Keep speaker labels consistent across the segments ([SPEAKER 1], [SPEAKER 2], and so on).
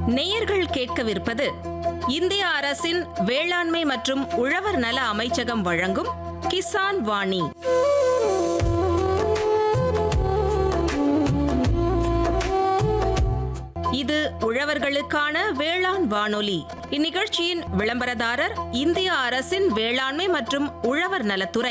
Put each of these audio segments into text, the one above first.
[SPEAKER 1] நேயர்கள் கேட்கவிருப்பது இந்திய அரசின் வேளாண்மை மற்றும் உழவர் நல அமைச்சகம் வழங்கும் கிசான் வாணி இது உழவர்களுக்கான வேளாண் வானொலி இந்நிகழ்ச்சியின் விளம்பரதாரர் இந்திய அரசின் வேளாண்மை மற்றும் உழவர் நலத்துறை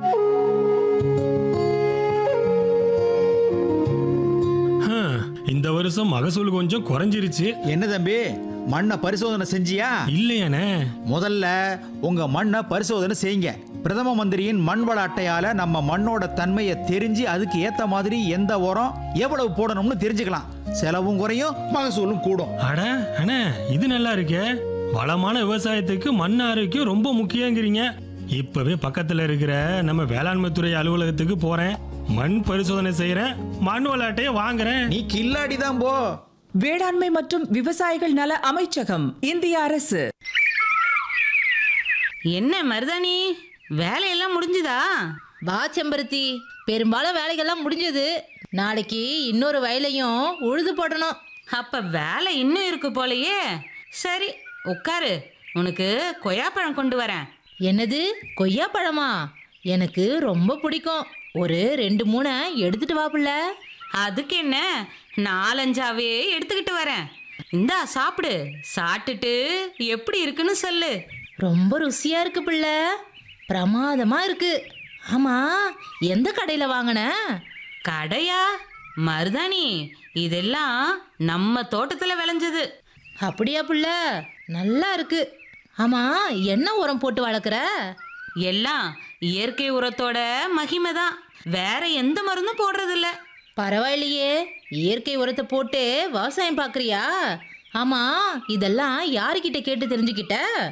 [SPEAKER 2] ஹம், இந்த வருஷம் மகசூல் கொஞ்சம் குறைஞ்சிருச்சு
[SPEAKER 3] என்ன தம்பி மண்ணை பரிசோதனை செஞ்சியா
[SPEAKER 2] இல்லையானே
[SPEAKER 3] முதல்ல உங்க மண்ணை பரிசோதனை செய்யுங்க பிரதம மந்திரியின் மண் வள அட்டையால நம்ம மண்ணோட தன்மையை தெரிஞ்சு அதுக்கு ஏத்த மாதிரி எந்த உரம் எவ்வளவு போடணும்னு தெரிஞ்சுக்கலாம் செலவும் குறையும் மகசூலும் கூடும்
[SPEAKER 2] அட அண்ணே இது நல்லா இருக்கே வளமான விவசாயத்துக்கு மண் ஆரோக்கியம் ரொம்ப முக்கியங்கிறீங்க இப்பவே பக்கத்துல இருக்கிற நம்ம வேளாண்மை துறை அலுவலகத்துக்கு போறேன் மண் பரிசோதனை செய்யறேன் மண் விளையாட்டையே வாங்குறேன்
[SPEAKER 3] நீ கில்லாடி தான் போ
[SPEAKER 4] வேளாண்மை மற்றும் விவசாயிகள் நல அமைச்சகம் இந்திய அரசு
[SPEAKER 5] என்ன மருதாணி வேலையெல்லாம் முடிஞ்சுதா
[SPEAKER 6] வா செம்பருத்தி பெரும்பாலும் வேலைகள்லாம் முடிஞ்சது நாளைக்கு இன்னொரு வயலையும் உழுது போடணும்
[SPEAKER 5] அப்ப வேலை இன்னும் இருக்கு போலயே சரி உட்காரு உனக்கு கொய்யாப்பழம் கொண்டு வரேன்
[SPEAKER 6] என்னது கொய்யா பழமா எனக்கு ரொம்ப பிடிக்கும் ஒரு ரெண்டு மூணை எடுத்துட்டு வா புள்ள
[SPEAKER 5] அதுக்கு என்ன நாலஞ்சாவே எடுத்துக்கிட்டு வரேன் இந்தா சாப்பிடு சாப்பிட்டுட்டு எப்படி இருக்குன்னு சொல்லு
[SPEAKER 6] ரொம்ப ருசியா இருக்கு புள்ள பிரமாதமா இருக்கு ஆமா எந்த கடையில வாங்கின
[SPEAKER 5] கடையா மருதாணி இதெல்லாம் நம்ம தோட்டத்துல விளைஞ்சது
[SPEAKER 6] அப்படியா புள்ள நல்லா இருக்கு ஆமா என்ன உரம் போட்டு வளர்க்குற
[SPEAKER 5] எல்லாம் இயற்கை உரத்தோட மகிமை தான் வேற எந்த மருந்தும் போடுறதில்ல
[SPEAKER 6] பரவாயில்லையே இயற்கை உரத்தை போட்டு விவசாயம் பார்க்கறியா ஆமா இதெல்லாம் யாருக்கிட்ட கேட்டு தெரிஞ்சுக்கிட்ட